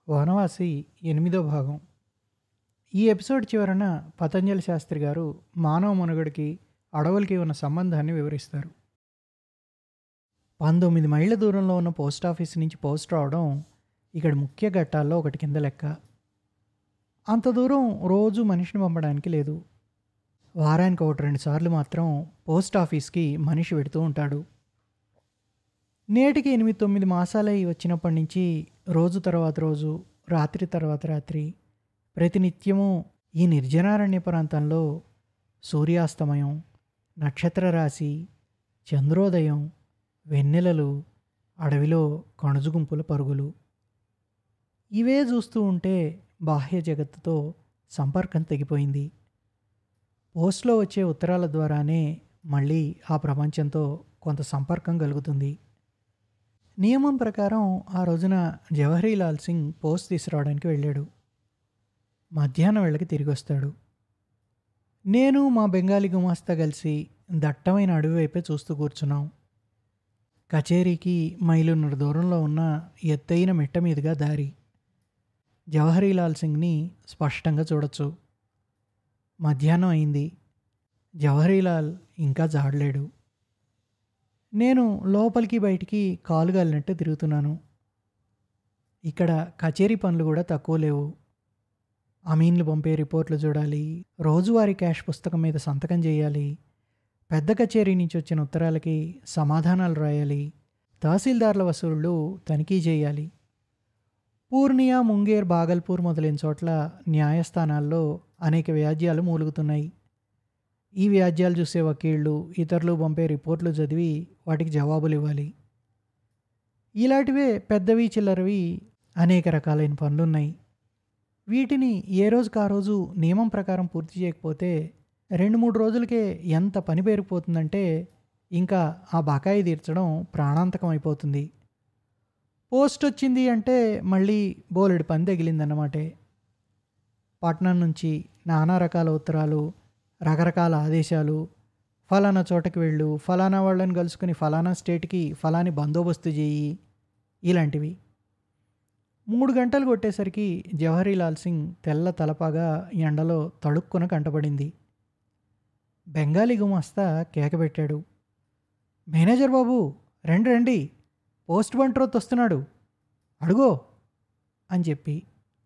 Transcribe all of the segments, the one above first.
వనవాసి ఎనిమిదో భాగం ఈ ఎపిసోడ్ చివరన పతంజలి శాస్త్రి గారు మానవ మనుగడకి అడవులకి ఉన్న సంబంధాన్ని వివరిస్తారు పంతొమ్మిది మైళ్ళ దూరంలో ఉన్న పోస్ట్ ఆఫీస్ నుంచి పోస్ట్ రావడం ఇక్కడ ముఖ్య ఘట్టాల్లో ఒకటి కింద లెక్క అంత దూరం రోజు మనిషిని పంపడానికి లేదు వారానికి ఒకటి రెండు సార్లు మాత్రం పోస్ట్ ఆఫీస్కి మనిషి పెడుతూ ఉంటాడు నేటికి ఎనిమిది తొమ్మిది మాసాలై వచ్చినప్పటి నుంచి రోజు తర్వాత రోజు రాత్రి తర్వాత రాత్రి ప్రతినిత్యము ఈ నిర్జనారణ్య ప్రాంతంలో సూర్యాస్తమయం నక్షత్ర రాశి చంద్రోదయం వెన్నెలలు అడవిలో కణుజుగుంపుల పరుగులు ఇవే చూస్తూ ఉంటే బాహ్య జగత్తుతో సంపర్కం తెగిపోయింది పోస్ట్లో వచ్చే ఉత్తరాల ద్వారానే మళ్ళీ ఆ ప్రపంచంతో కొంత సంపర్కం కలుగుతుంది నియమం ప్రకారం ఆ రోజున జవహరీలాల్ సింగ్ పోస్ట్ తీసుకురావడానికి వెళ్ళాడు మధ్యాహ్నం వెళ్ళకి తిరిగి వస్తాడు నేను మా బెంగాలీ గుమాస్తా కలిసి దట్టమైన అడవి వైపే చూస్తూ కూర్చున్నాం కచేరీకి మైలున్నర దూరంలో ఉన్న ఎత్తైన మిట్ట మీదుగా దారి జవహరీలాల్ సింగ్ని స్పష్టంగా చూడొచ్చు మధ్యాహ్నం అయింది జవహరీలాల్ ఇంకా జాడలేడు నేను లోపలికి బయటికి కాలు గాలినట్టు తిరుగుతున్నాను ఇక్కడ కచేరీ పనులు కూడా తక్కువ లేవు అమీన్లు పంపే రిపోర్ట్లు చూడాలి రోజువారీ క్యాష్ పుస్తకం మీద సంతకం చేయాలి పెద్ద కచేరీ నుంచి వచ్చిన ఉత్తరాలకి సమాధానాలు రాయాలి తహసీల్దార్ల వసూళ్లు తనిఖీ చేయాలి పూర్ణియా ముంగేర్ బాగల్పూర్ మొదలైన చోట్ల న్యాయస్థానాల్లో అనేక వ్యాజ్యాలు మూలుగుతున్నాయి ఈ వ్యాజ్యాలు చూసే వకీళ్ళు ఇతరులు పంపే రిపోర్ట్లు చదివి వాటికి జవాబులు ఇవ్వాలి ఇలాంటివే పెద్దవి చిల్లరవి అనేక రకాలైన పనులున్నాయి వీటిని ఏ రోజుకి ఆ రోజు నియమం ప్రకారం పూర్తి చేయకపోతే రెండు మూడు రోజులకే ఎంత పని పేరుకుపోతుందంటే ఇంకా ఆ బకాయి తీర్చడం ప్రాణాంతకం అయిపోతుంది పోస్ట్ వచ్చింది అంటే మళ్ళీ బోలెడు పని తగిలిందన్నమాటే పట్నం నుంచి నానా రకాల ఉత్తరాలు రకరకాల ఆదేశాలు ఫలానా చోటకి వెళ్ళు ఫలానా వాళ్ళని కలుసుకుని ఫలానా స్టేట్కి ఫలాని బందోబస్తు చేయి ఇలాంటివి మూడు గంటలు కొట్టేసరికి జవహరీలాల్ సింగ్ తెల్ల తలపాగా ఎండలో తడుక్కున కంటపడింది బెంగాలీ గుమాస్తా కేకబెట్టాడు మేనేజర్ బాబు రండి రండి పోస్ట్ బంట్రోత్ వస్తున్నాడు అడుగో అని చెప్పి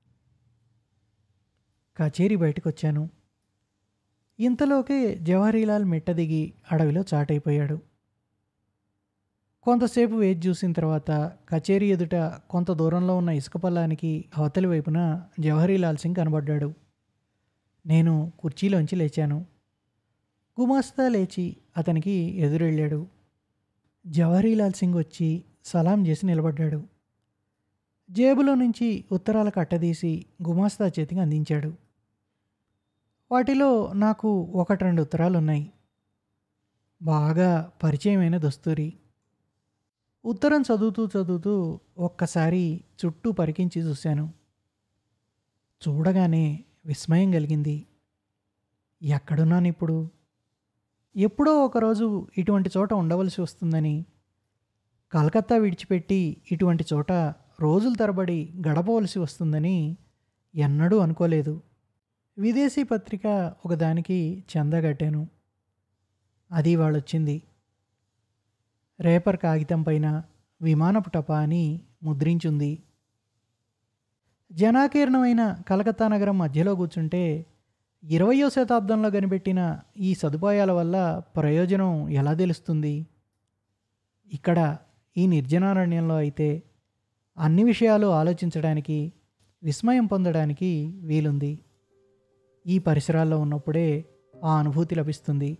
కచేరీ బయటకు వచ్చాను ఇంతలోకే జవహరీలాల్ మెట్ట దిగి అడవిలో చాటైపోయాడు కొంతసేపు వేచి చూసిన తర్వాత కచేరీ ఎదుట కొంత దూరంలో ఉన్న ఇసుక పల్లానికి అవతలి వైపున జవహరీలాల్ సింగ్ కనబడ్డాడు నేను కుర్చీలోంచి లేచాను గుమాస్తా లేచి అతనికి ఎదురెళ్ళాడు జవహరీలాల్ సింగ్ వచ్చి సలాం చేసి నిలబడ్డాడు జేబులో నుంచి ఉత్తరాల కట్టదీసి గుమాస్తా చేతికి అందించాడు వాటిలో నాకు ఒకటి రెండు ఉత్తరాలు ఉన్నాయి బాగా పరిచయమైన దస్తూరి ఉత్తరం చదువుతూ చదువుతూ ఒక్కసారి చుట్టూ పరికించి చూశాను చూడగానే విస్మయం కలిగింది ఎక్కడున్నాను ఇప్పుడు ఎప్పుడో ఒకరోజు ఇటువంటి చోట ఉండవలసి వస్తుందని కలకత్తా విడిచిపెట్టి ఇటువంటి చోట రోజుల తరబడి గడపవలసి వస్తుందని ఎన్నడూ అనుకోలేదు విదేశీ పత్రిక ఒకదానికి చందగట్టాను అది వాళ్ళొచ్చింది రేపర్ కాగితం పైన విమానపు టపా అని ముద్రించుంది జనాకీర్ణమైన కలకత్తా నగరం మధ్యలో కూర్చుంటే ఇరవయో శతాబ్దంలో కనిపెట్టిన ఈ సదుపాయాల వల్ల ప్రయోజనం ఎలా తెలుస్తుంది ఇక్కడ ఈ నిర్జనారణ్యంలో అయితే అన్ని విషయాలు ఆలోచించడానికి విస్మయం పొందడానికి వీలుంది ఈ పరిసరాల్లో ఉన్నప్పుడే ఆ అనుభూతి లభిస్తుంది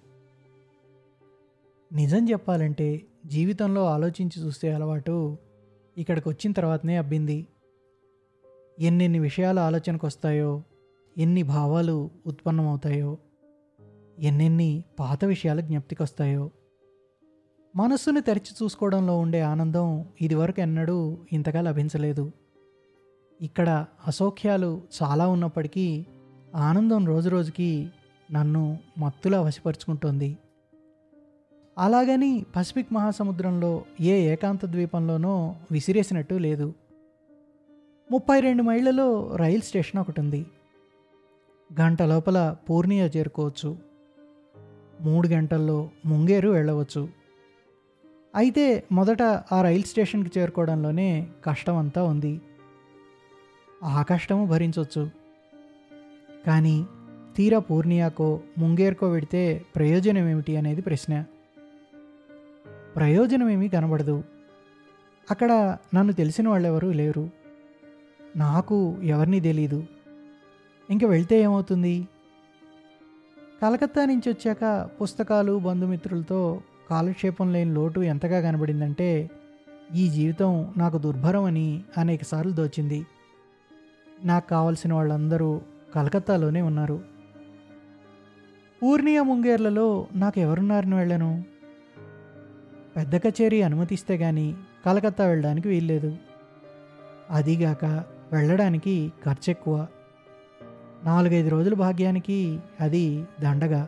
నిజం చెప్పాలంటే జీవితంలో ఆలోచించి చూసే అలవాటు ఇక్కడికి వచ్చిన తర్వాతనే అబ్బింది ఎన్నెన్ని విషయాలు ఆలోచనకు వస్తాయో ఎన్ని భావాలు ఉత్పన్నమవుతాయో ఎన్నెన్ని పాత విషయాలు జ్ఞప్తికి వస్తాయో మనస్సును తెరిచి చూసుకోవడంలో ఉండే ఆనందం ఇదివరకు ఎన్నడూ ఇంతగా లభించలేదు ఇక్కడ అసౌఖ్యాలు చాలా ఉన్నప్పటికీ ఆనందం రోజురోజుకి నన్ను మత్తులా వశపరుచుకుంటోంది అలాగని పసిఫిక్ మహాసముద్రంలో ఏ ఏకాంత ద్వీపంలోనో విసిరేసినట్టు లేదు ముప్పై రెండు మైళ్ళలో రైల్ స్టేషన్ ఒకటి ఉంది గంట లోపల పూర్ణియా చేరుకోవచ్చు మూడు గంటల్లో ముంగేరు వెళ్ళవచ్చు అయితే మొదట ఆ రైల్ స్టేషన్కి చేరుకోవడంలోనే కష్టం అంతా ఉంది ఆ కష్టము భరించవచ్చు కానీ తీరా పూర్ణియాకో ముంగేర్కో వెడితే ప్రయోజనం ఏమిటి అనేది ప్రశ్న ప్రయోజనం ఏమీ కనబడదు అక్కడ నన్ను తెలిసిన వాళ్ళెవరూ లేరు నాకు ఎవరిని తెలీదు ఇంక వెళ్తే ఏమవుతుంది కలకత్తా నుంచి వచ్చాక పుస్తకాలు బంధుమిత్రులతో కాలక్షేపం లేని లోటు ఎంతగా కనబడిందంటే ఈ జీవితం నాకు దుర్భరం అని అనేకసార్లు దోచింది నాకు కావలసిన వాళ్ళందరూ కలకత్తాలోనే ఉన్నారు పూర్ణియా ముంగేర్లలో నాకు ఎవరున్నారని వెళ్ళను పెద్ద కచేరీ అనుమతిస్తే గాని కలకత్తా వెళ్ళడానికి వీల్లేదు అదీగాక వెళ్ళడానికి ఖర్చు ఎక్కువ నాలుగైదు రోజుల భాగ్యానికి అది దండగా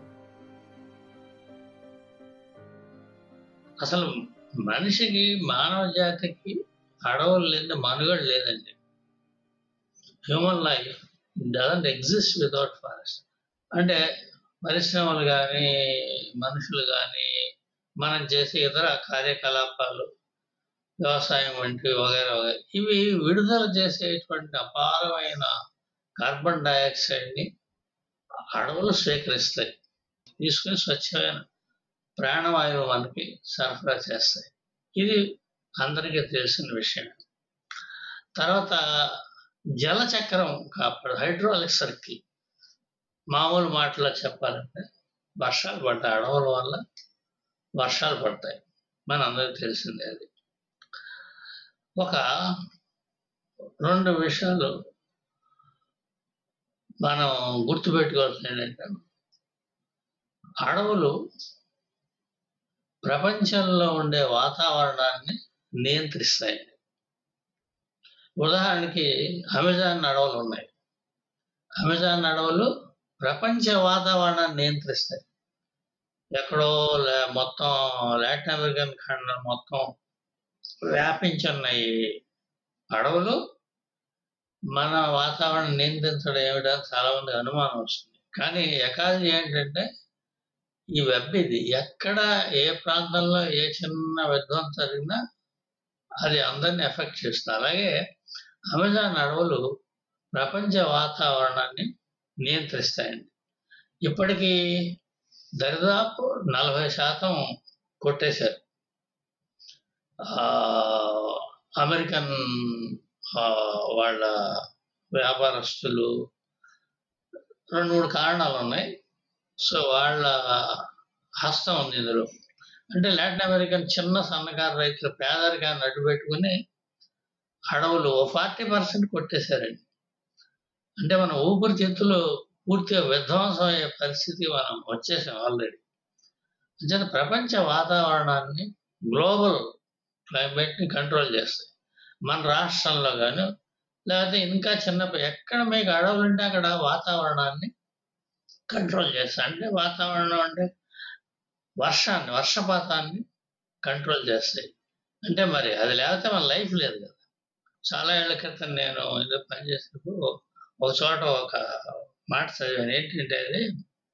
అసలు మనిషికి మానవ జాతికి అడవులు లేని మనుగడ లేదండి human life doesn't exist without forest అంటే పరిశ్రమలు కానీ మనుషులు కానీ మనం చేసే ఇతర కార్యకలాపాలు వ్యవసాయం వంటివి వగైరా వగైరా ఇవి విడుదల చేసేటువంటి అపారమైన కార్బన్ డైఆక్సైడ్ని అడవులు స్వీకరిస్తాయి తీసుకుని స్వచ్ఛమైన ప్రాణవాయువు మనకి సరఫరా చేస్తాయి ఇది అందరికీ తెలిసిన విషయం తర్వాత జలచక్రం కాపాడు హైడ్రాలిక్ సర్కిల్ మామూలు మాటలో చెప్పాలంటే వర్షాలు పడతాయి అడవుల వల్ల వర్షాలు పడతాయి మన అందరికి తెలిసిందే అది ఒక రెండు విషయాలు మనం గుర్తుపెట్టుకోవాల్సింది ఏంటంటే అడవులు ప్రపంచంలో ఉండే వాతావరణాన్ని నియంత్రిస్తాయి ఉదాహరణకి అమెజాన్ అడవులు ఉన్నాయి అమెజాన్ అడవులు ప్రపంచ వాతావరణాన్ని నియంత్రిస్తాయి ఎక్కడో లే- మొత్తం లాటిన్ అమెరికన్ ఖండం మొత్తం వ్యాపించున్న ఈ అడవులు మన వాతావరణం నియంత్రించడం ఏమిటని చాలా మంది అనుమానం వస్తుంది కానీ ఎకాలజీ ఏంటంటే ఈ వెబ్ ఇది ఎక్కడ ఏ ప్రాంతంలో ఏ చిన్న విధ్వంసం జరిగినా అది అందరిని ఎఫెక్ట్ చేస్తుంది అలాగే అమెజాన్ అడవులు ప్రపంచ వాతావరణాన్ని నియంత్రిస్తాయండి ఇప్పటికీ దరిదాపు నలభై శాతం కొట్టేశారు ఆ, అమెరికన్ ఆ, వాళ్ళ వ్యాపారస్తులు రెండు మూడు కారణాలు ఉన్నాయి సో వాళ్ళ హస్తం ఉంది ఇందులో అంటే లాటిన్ అమెరికన్ చిన్న సన్నకారు రైతుల పేదరికాన్ని అడ్డు పెట్టుకుని అడవులు ఓ ఫార్టీ పర్సెంట్ కొట్టేశారండి అంటే మన ఊపిరితిత్తులు పూర్తిగా విధ్వంసం అయ్యే పరిస్థితి మనం వచ్చేసాం ఆల్రెడీ అంటే ప్రపంచ వాతావరణాన్ని గ్లోబల్ క్లైమేట్ని కంట్రోల్ చేస్తాయి మన రాష్ట్రంలో కానీ లేకపోతే ఇంకా చిన్న ఎక్కడ మీకు అడవులు ఉంటే అక్కడ వాతావరణాన్ని కంట్రోల్ చేస్తాయి అంటే వాతావరణం అంటే వర్షాన్ని వర్షపాతాన్ని కంట్రోల్ చేస్తాయి అంటే మరి అది లేకపోతే మన లైఫ్ లేదు కదా చాలా ఏళ్ల క్రితం నేను ఏదో పనిచేసినప్పుడు ఒక చోట ఒక మాట చదివాను ఏంటంటే అది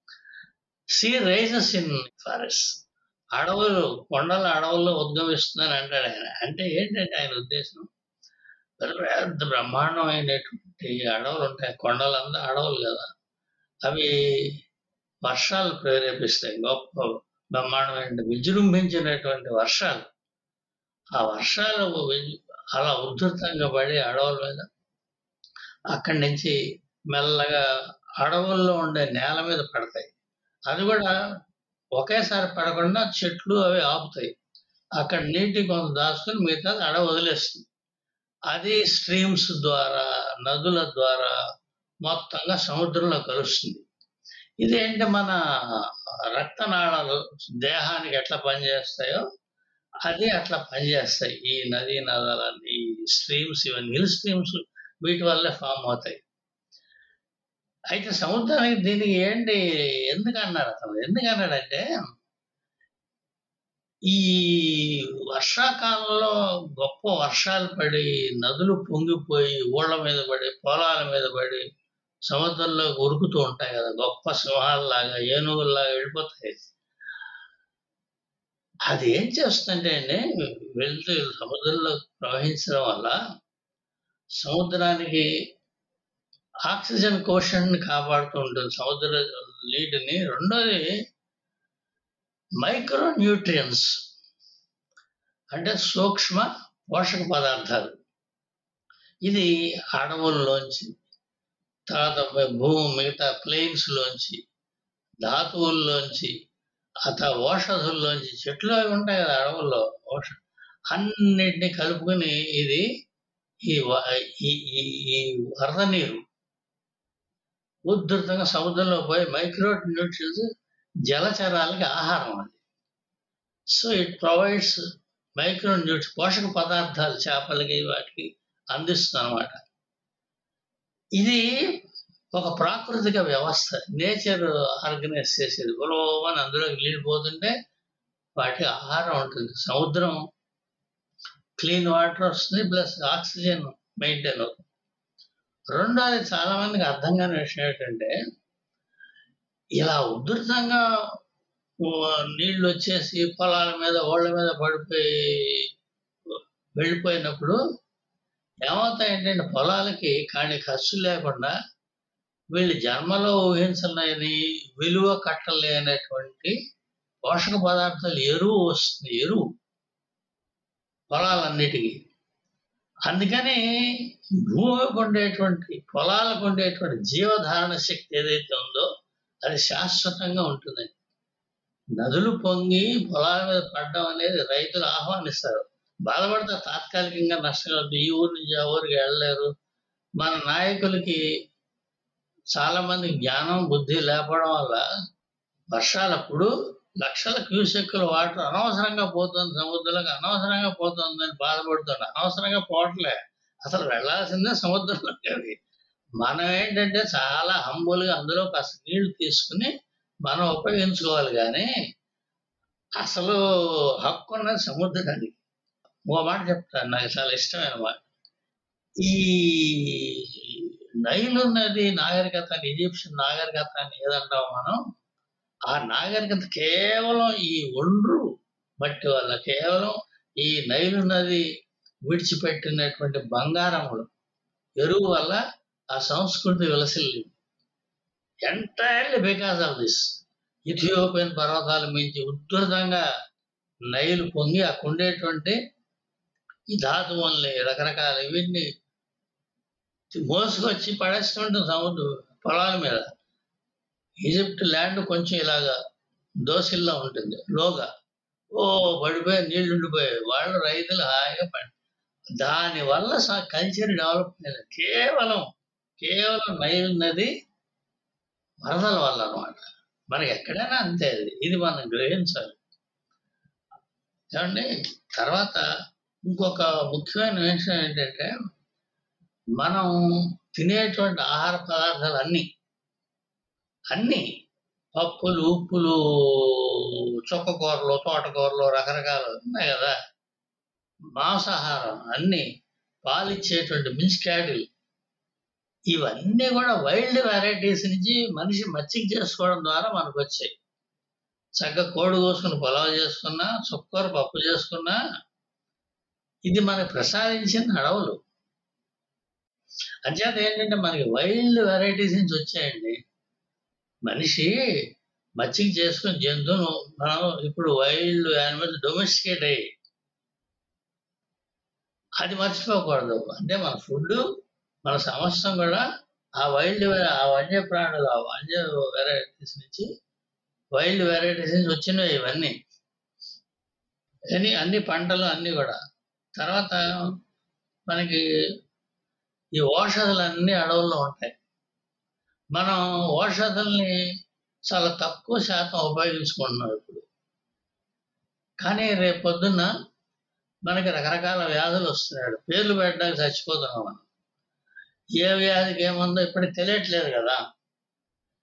సీ రైజెస్ ఇన్ ఫారెస్ట్ అడవులు కొండల అడవుల్లో ఉద్గమిస్తుందని అంటాడు ఆయన అంటే ఏంటంటే ఆయన ఉద్దేశం పెద్ద పెద్ద బ్రహ్మాండమైనటువంటి అడవులు ఉంటాయి కొండలంతా అడవులు కదా అవి వర్షాలు ప్రేరేపిస్తాయి గొప్ప బ్రహ్మాండమైన విజృంభించినటువంటి వర్షాలు ఆ వర్షాలు వి- అలా ఉధృతంగా పడి అడవుల మీద అక్కడి నుంచి మెల్లగా అడవుల్లో ఉండే నేల మీద పడతాయి అది కూడా ఒకేసారి పడకుండా చెట్లు అవి ఆపుతాయి అక్కడ నీటి కొంత దాచుకుని మిగతా అడవి వదిలేస్తుంది అది స్ట్రీమ్స్ ద్వారా నదుల ద్వారా మొత్తంగా సముద్రంలో కలుస్తుంది ఇదేంటి మన రక్తనాళాలు దేహానికి ఎట్లా పనిచేస్తాయో అది అట్లా పనిచేస్తాయి ఈ నదీ నదాలన్నీ ఈ స్ట్రీమ్స్ ఇవన్నీ హిల్ స్ట్రీమ్స్ వీటి వల్లే ఫామ్ అవుతాయి అయితే సముద్రానికి దీనికి ఏంటి ఎందుకు అన్నాడు అతను ఎందుకు అన్నాడంటే ఈ వర్షాకాలంలో గొప్ప వర్షాలు పడి నదులు పొంగిపోయి ఊళ్ళ మీద పడి పొలాల మీద పడి సముద్రంలో ఉరుకుతూ ఉంటాయి కదా గొప్ప సింహాలలాగా ఏనుగుల్లాగా వెళ్ళిపోతాయి అది ఏం చేస్తుందంటే అండి వెళ్తూ సముద్రంలో ప్రవహించడం వల్ల సముద్రానికి ఆక్సిజన్ కోషన్ కాపాడుతూ ఉంటుంది సముద్ర నీటిని రెండోది మైక్రో న్యూట్రియన్స్ అంటే సూక్ష్మ పోషక పదార్థాలు ఇది అడవుల్లోంచి తర్వాత భూమి మిగతా ప్లేన్స్ లోంచి ధాతువుల్లోంచి అత ఓషధుల్లోంచి చెట్లు అవి ఉంటాయి కదా అడవుల్లో ఓష అన్నిటిని కలుపుకొని ఇది ఈ వ- ఈ ఈ- ఈ వరద నీరు ఉధృతంగా సముద్రంలో పోయి మైక్రో న్యూట్రియన్స్ జలచరాలకి ఆహారం అది సో ఇట్ ప్రొవైడ్స్ మైక్రో న్యూట్రి పోషక పదార్థాలు చేపలకి వాటికి అందిస్తుంది అనమాట ఇది ఒక ప్రాకృతిక వ్యవస్థ నేచర్ ఆర్గనైజ్ చేసేది అని అందులోకి నీళ్ళు పోతుంటే వాటికి ఆహారం ఉంటుంది సముద్రం క్లీన్ వాటర్ వస్తుంది ప్లస్ ఆక్సిజన్ మెయింటైన్ అవుతుంది రెండోది చాలా మందికి అర్థం కాని విషయం ఏంటంటే ఇలా ఉధృతంగా ఊ, నీళ్ళు వచ్చేసి పొలాల మీద ఓళ్ళ మీద పడిపోయి వెళ్ళిపోయినప్పుడు ఏమవుతాయంటే పొలాలకి కానీ ఖర్చు లేకుండా వీళ్ళు జన్మలో ఊహించలేని విలువ కట్టలేనటువంటి పోషక పదార్థాలు ఎరువు వస్తుంది ఎరువు పొలాలన్నిటికీ అందుకని భూమికి ఉండేటువంటి పొలాలకు ఉండేటువంటి జీవధారణ శక్తి ఏదైతే ఉందో అది శాశ్వతంగా ఉంటుంది నదులు పొంగి పొలాల మీద పడడం అనేది రైతులు ఆహ్వానిస్తారు బాధపడితే తాత్కాలికంగా నష్టం కలుగుతుంది ఈ ఊరు నుంచి ఆ ఊరికి వెళ్ళలేరు మన నాయకులకి చాలా మంది జ్ఞానం బుద్ధి లేకపోవడం వల్ల వర్షాలప్పుడు లక్షల క్యూసెక్కుల వాటర్ అనవసరంగా పోతుంది సముద్రంలోకి అనవసరంగా పోతుందని బాధపడుతుంది అనవసరంగా పోవట్లే అసలు వెళ్ళాల్సిందే సముద్రంలోకి అవి మనం ఏంటంటే చాలా హంబుల్గా అందులో కాస్త నీళ్లు తీసుకుని మనం ఉపయోగించుకోవాలి కానీ అసలు హక్కు ఉన్నది సముద్రానికి ఓ మాట చెప్తాను నాకు చాలా ఇష్టమైన మాట ఈ నైలు నది నాగరికత అని ఈజిప్షియన్ నాగరికత అని ఏదంటాం మనం ఆ నాగరికత కేవలం ఈ ఒండ్రు మట్టి వల్ల కేవలం ఈ నైలు నది విడిచిపెట్టినటువంటి బంగారములు ఎరువు వల్ల ఆ సంస్కృతి విలసిల్లింది entirely because of this Ethiopian పర్వతాల మించి ఉద్ధృతంగా నైలు పొంగి అక్కడ ఉండేటువంటి ఈ ధాతువుల్ని రకరకాల ఇవన్నీ మోసుకొచ్చి పడేస్తుంటుంది సముద్రం పొలాల మీద ఈజిప్ట్ ల్యాండ్ కొంచెం ఇలాగా దోసిల్లా ఉంటుంది లోగా ఓ పడిపోయి నీళ్లు ఉండిపోయాయి వాళ్ళు రైతులు హాయిగా పడి దానివల్ల కల్చర్ డెవలప్ అయింది కేవలం కేవలం నైల్ నది వరదల వల్ల అనమాట మనకి ఎక్కడైనా అంతే అది ఇది మనం గ్రహించాలి ఏమండి తర్వాత ఇంకొక ముఖ్యమైన విషయం ఏంటంటే మనం తినేటువంటి ఆహార పదార్థాలు అన్నీ అన్నీ పప్పులు ఉప్పులు చుక్కకూరలు తోటకూరలు రకరకాలు ఉన్నాయి కదా మాంసాహారం అన్నీ పాలిచ్చేటువంటి మిన్స్ క్యాటిల్ ఇవన్నీ కూడా వైల్డ్ వెరైటీస్ నుంచి మనిషి మచ్చిక చేసుకోవడం ద్వారా మనకు వచ్చాయి చక్కగా కోడి కోసుకుని పొలావ్ చేసుకున్నా చుక్కూర పప్పు చేసుకున్నా ఇది మనకు ప్రసాదించిన అడవులు అంచేత ఏంటంటే మనకి వైల్డ్ వెరైటీస్ నుంచి వచ్చాయండి మనిషి మచ్చిక చేసుకుని జంతువును మనం ఇప్పుడు వైల్డ్ యానిమల్స్ డొమెస్టికేట్ అయ్యి అది మర్చిపోకూడదు అంటే మన ఫుడ్ మన సమస్తం కూడా ఆ వైల్డ్ ఆ వన్య ప్రాణులు ఆ వన్య వెరైటీస్ నుంచి వైల్డ్ వెరైటీస్ నుంచి వచ్చినవి ఇవన్నీ అని అన్ని పంటలు అన్నీ కూడా తర్వాత మనకి ఈ ఔషధాలు అన్ని అడవుల్లో ఉంటాయి మనం ఔషధాలని చాలా తక్కువ శాతం ఉపయోగించుకుంటున్నాం ఇప్పుడు కానీ రేపు పొద్దున్న మనకి రకరకాల వ్యాధులు వస్తున్నాడు పేర్లు పెట్టడానికి చచ్చిపోతున్నాం మనం ఏ వ్యాధికి ఏముందో ఇప్పటికి తెలియట్లేదు కదా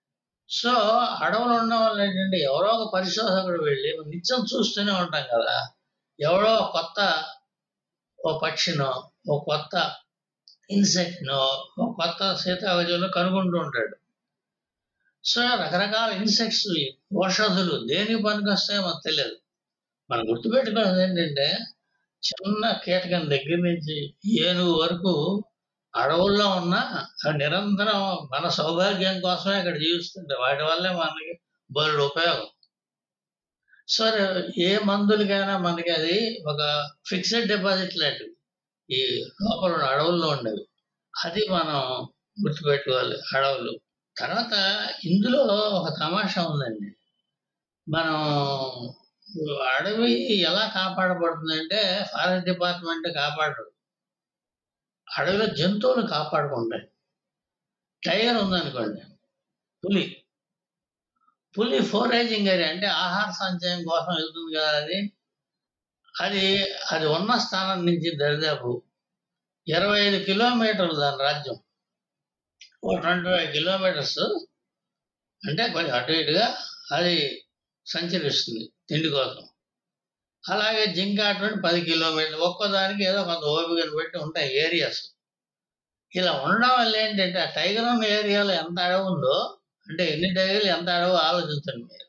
సో అడవులు ఉండడం వల్ల ఏంటంటే ఎవరో ఒక పరిశోధకుడు వెళ్ళి నిత్యం చూస్తూనే ఉంటాం కదా ఎవరో కొత్త ఓ పక్షినో ఓ కొత్త ఇన్సెక్ట్నో ఓ కొత్త సీతాగజంలో కనుగొంటూ ఉంటాడు సో రకరకాల ఇన్సెక్ట్స్ ఔషధులు దేనికి పనికొస్తాయో మనకు తెలియదు మనం గుర్తుపెట్టుకున్నది ఏంటంటే చిన్న కీటకం దగ్గర నుంచి ఏనుగు వరకు అడవుల్లో ఉన్న అవి నిరంతరం మన సౌభాగ్యం కోసమే అక్కడ జీవిస్తుంటాయి వాటి వల్లే మనకి బోలెడు ఉపయోగం సరే ఏ మందులకైనా మనకి అది ఒక ఫిక్స్డ్ డిపాజిట్ లాంటివి ఈ లోపల ఉన్న అడవుల్లో ఉండేవి అది మనం గుర్తుపెట్టుకోవాలి అడవులు తర్వాత ఇందులో ఒక తమాషా ఉందండి మనం అడవి ఎలా కాపాడబడుతుందంటే ఫారెస్ట్ డిపార్ట్మెంట్ కాపాడరు అడవిలో జంతువులు కాపాడుకుంటాయి టైగర్ ఉందనుకోండి పులి పులి ఫోరేజింగ్ ఏరియా అంటే ఆహార సంచయం కోసం వెళ్తుంది కదా అది అది అది ఉన్న స్థానం నుంచి దరిదాపు ఇరవై ఐదు కిలోమీటర్లు దాని రాజ్యం ఓ ట్వంటీ ఫైవ్ కిలోమీటర్స్ అంటే కొంచెం అటు ఇటుగా అది సంచరిస్తుంది తిండి కోసం అలాగే జింక అటువంటి పది కిలోమీటర్లు ఒక్కోదానికి ఏదో కొంత ఓపికను పెట్టి ఉంటాయి ఏరియాస్ ఇలా ఉండడం వల్ల ఏంటంటే ఆ టైగర్ ఉన్న ఏరియాలో ఎంత అడవి ఉందో అంటే ఎన్ని టైగర్లు ఎంత అడవో ఆలోచించండి మీరు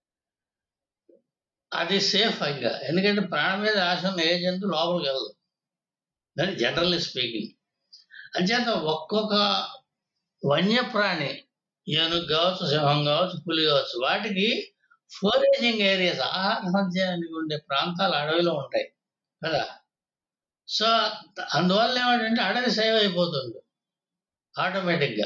అది సేఫ్ ఇంకా ఎందుకంటే ప్రాణం మీద ఆశ ఉన్న ఏ జంతువు లోపలికి వెళ్ళదు దాని జనరల్లీ స్పీకింగ్ అంచేత ఒక్కొక్క వన్యప్రాణి ఏనుగు కావచ్చు సింహం కావచ్చు పులి కావచ్చు వాటికి ఫోరేజింగ్ ఏరియాస్ ఆహార సంచయానికి ఉండే ప్రాంతాలు అడవిలో ఉంటాయి కదా సో అందువల్ల ఏమిటంటే అడవి సేవ్ అయిపోతుంది ఆటోమేటిక్గా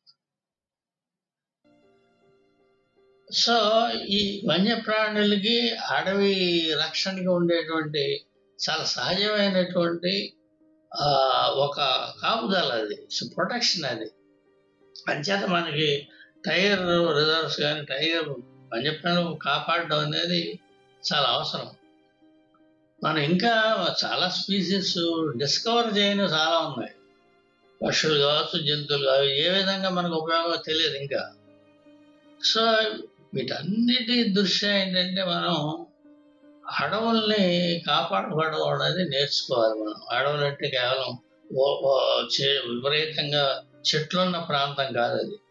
సో ఈ వన్యప్రాణులకి అడవి రక్షణకి ఉండేటువంటి చాలా సహజమైనటువంటి ఆ, ఒక కాపుదల అది ప్రొటెక్షన్ అది అంచేత మనకి టైగర్ రిజర్వ్స్ కానీ టైగర్ వన్యప్రాణులు కాపాడడం అనేది చాలా అవసరం మనం ఇంకా చాలా స్పీసీస్ డిస్కవర్ చేయని చాలా ఉన్నాయి పక్షులు కావచ్చు జంతువులు అవి ఏ విధంగా మనకు ఉపయోగం తెలియదు ఇంకా సో వీటన్నిటి దృష్ట్యా ఏంటంటే మనం అడవుల్ని కాపాడుకోవడం అనేది నేర్చుకోవాలి మనం అడవులు అంటే కేవలం ఓ- ఓ చే- విపరీతంగా చెట్లున్న ప్రాంతం కాదు అది